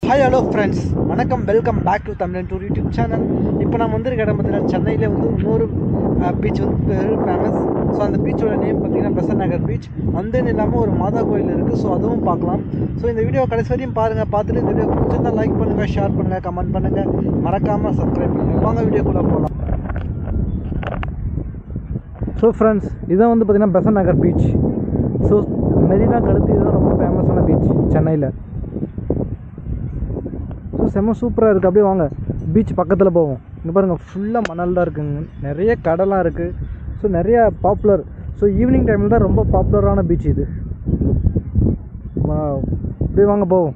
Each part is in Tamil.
ஹாய் ஹலோ ஃப்ரெண்ட்ஸ் வணக்கம் welcome back to Tamizhan tour YouTube channel இப்போ நம்ம வந்திருக்க இடம் பார்த்தீங்கன்னா சென்னையில் வந்து இன்னொரு பீச் வந்து வெரி ஃபேமஸ் ஸோ அந்த பீச்சோட நேம் பார்த்தீங்கன்னா பெசன் நகர் பீச் அந்த இல்லாமல் ஒரு மாதா கோயில் இருக்குது ஸோ அதுவும் பார்க்கலாம் ஸோ இந்த வீடியோ கடைசி வரையும் பாருங்கள் பார்த்துட்டு இந்த வீடியோ பிடிச்சிருந்தா லைக் பண்ணுங்கள் ஷேர் பண்ணுங்கள் கமெண்ட் பண்ணுங்கள் மறக்காமல் சப்ஸ்கிரைப் பண்ணுங்கள் வாங்க வீடியோக்குள்ளே போகலாம் ஸோ ஃப்ரெண்ட்ஸ் இதான் வந்து பார்த்தீங்கன்னா பெசன் நகர் பீச் ஸோ மெரினாக்கு அடுத்து இதுதான் ரொம்ப ஃபேமஸான பீச் சென்னையில் ஸோ செம்ம சூப்பராக இருக்குது அப்படியே வாங்க பீச் பக்கத்தில் போவோம் இங்கே பாருங்கள் ஃபுல்லாக மணல் தான் இருக்குங்க நிறைய கடலாம் இருக்குது ஸோ நிறைய பாப்புலர் ஸோ ஈவினிங் டைமில் தான் ரொம்ப பாப்புலரான பீச் இது Wow. அப்படியே வாங்க போவோம்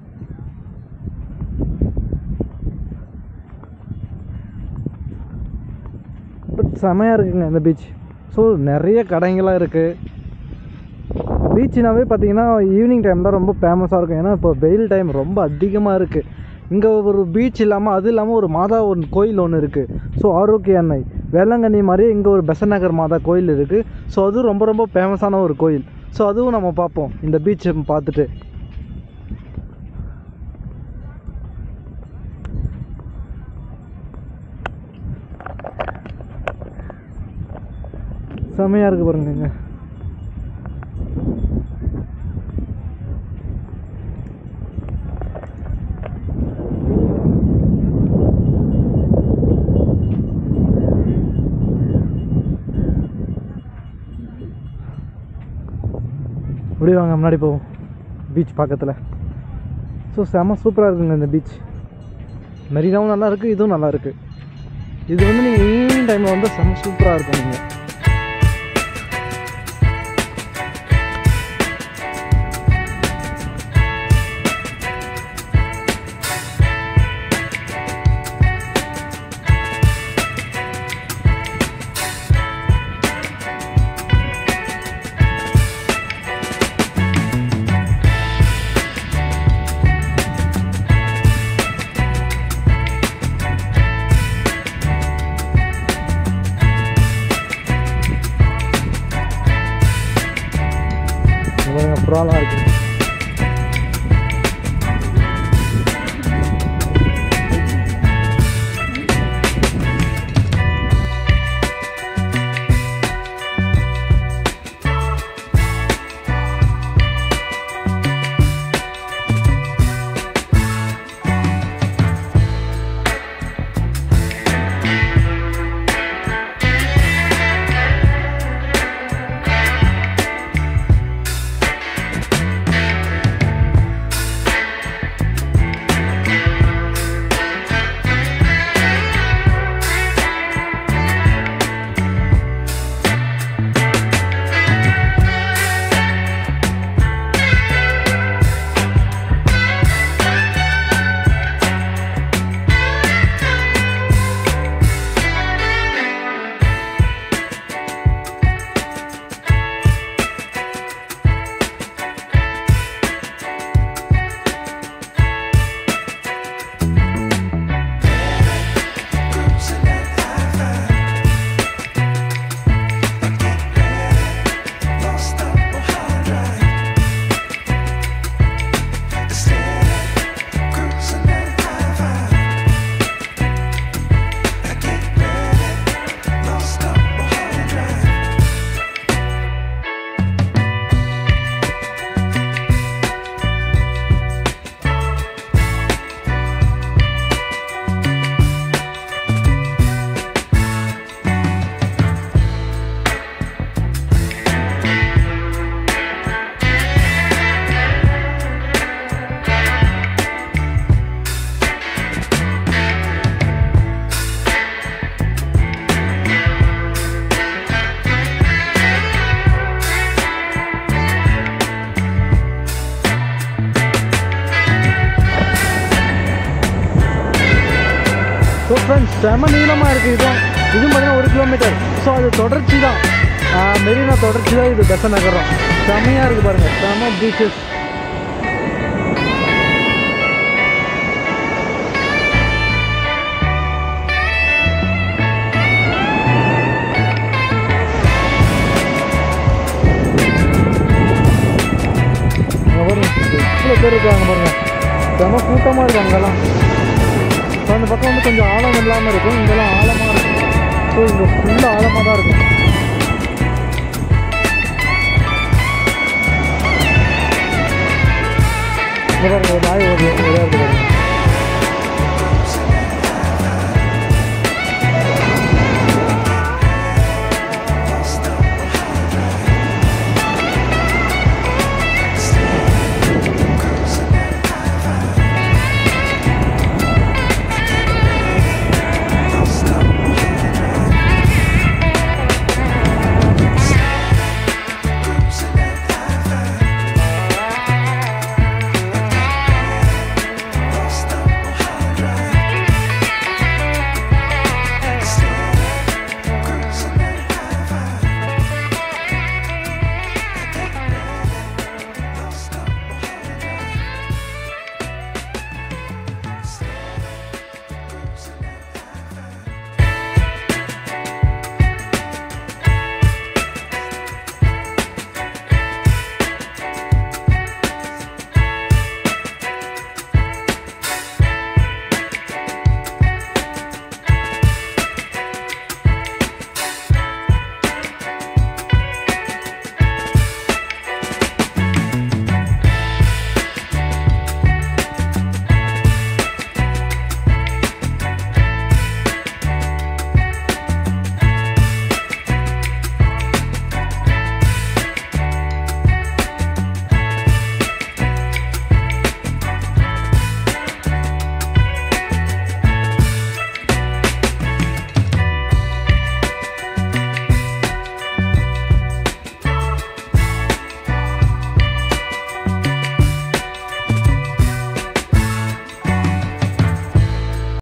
பட் செமையாக இருக்குங்க இந்த பீச் ஸோ நிறைய கடைங்களாம் இருக்குது பீச்சுனாவே பார்த்தீங்கன்னா ஈவினிங் டைம் தான் ரொம்ப ஃபேமஸாக இருக்கும் ஏன்னா இப்போ வெயில் டைம் ரொம்ப அதிகமாக இருக்குது இங்கே ஒரு பீச் இல்லாமல் அது இல்லாமல் ஒரு மாதா ஒன்று கோயில் ஒன்று இருக்குது ஸோ ஆரோக்கிய அன்னை வேளாங்கண்ணி மாதிரி இங்கே ஒரு பெசநகர் மாதா கோயில் இருக்குது ஸோ அதுவும் ரொம்ப ரொம்ப ஃபேமஸான ஒரு கோயில் ஸோ அதுவும் நம்ம பார்ப்போம் இந்த பீச்சை பார்த்துட்டு செமையாக இருக்குது பாருங்க இங்கே அப்படியே வாங்க முன்னாடி போவோம் பீச் பக்கத்தில் ஸோ செம சூப்பராக இருக்குங்க இந்த பீச் மெரினாவும் நல்லா இருக்குது இதுவும் நல்லா இருக்குது இது வந்து நீங்கள் ஈவினிங் டைமில் வந்து செம சூப்பராக இருக்கும் நீங்கள் இங்க பாருங்க புறாலாம் இருக்குது ஸோ ஃப்ரெண்ட்ஸ் செம நீளமாக இருக்குது இதுவும் இது பார்த்தீங்கன்னா ஒரு கிலோமீட்டர் ஸோ அது தொடர்ச்சி தான் மெரினா தொடர்ச்சி தான் இது பெச நகரம் செமையாக இருக்குது பாருங்கள் செம பீச்சஸ் எவ்வளோ பேர் இருக்காங்க பாருங்க செம செம கூட்டமாக இருக்கும் அங்கெல்லாம் ஸோ அந்த பக்கம் வந்து கொஞ்சம் ஆழம் இல்லாமல் இருக்கும் இங்கெல்லாம் ஆழமாக இருக்கும் ஸோ இங்கே ஃபுல்லாக ஆழமாக தான் இருக்கும் இங்க பாருங்க ஒரு நாய் ஒரு ஒரு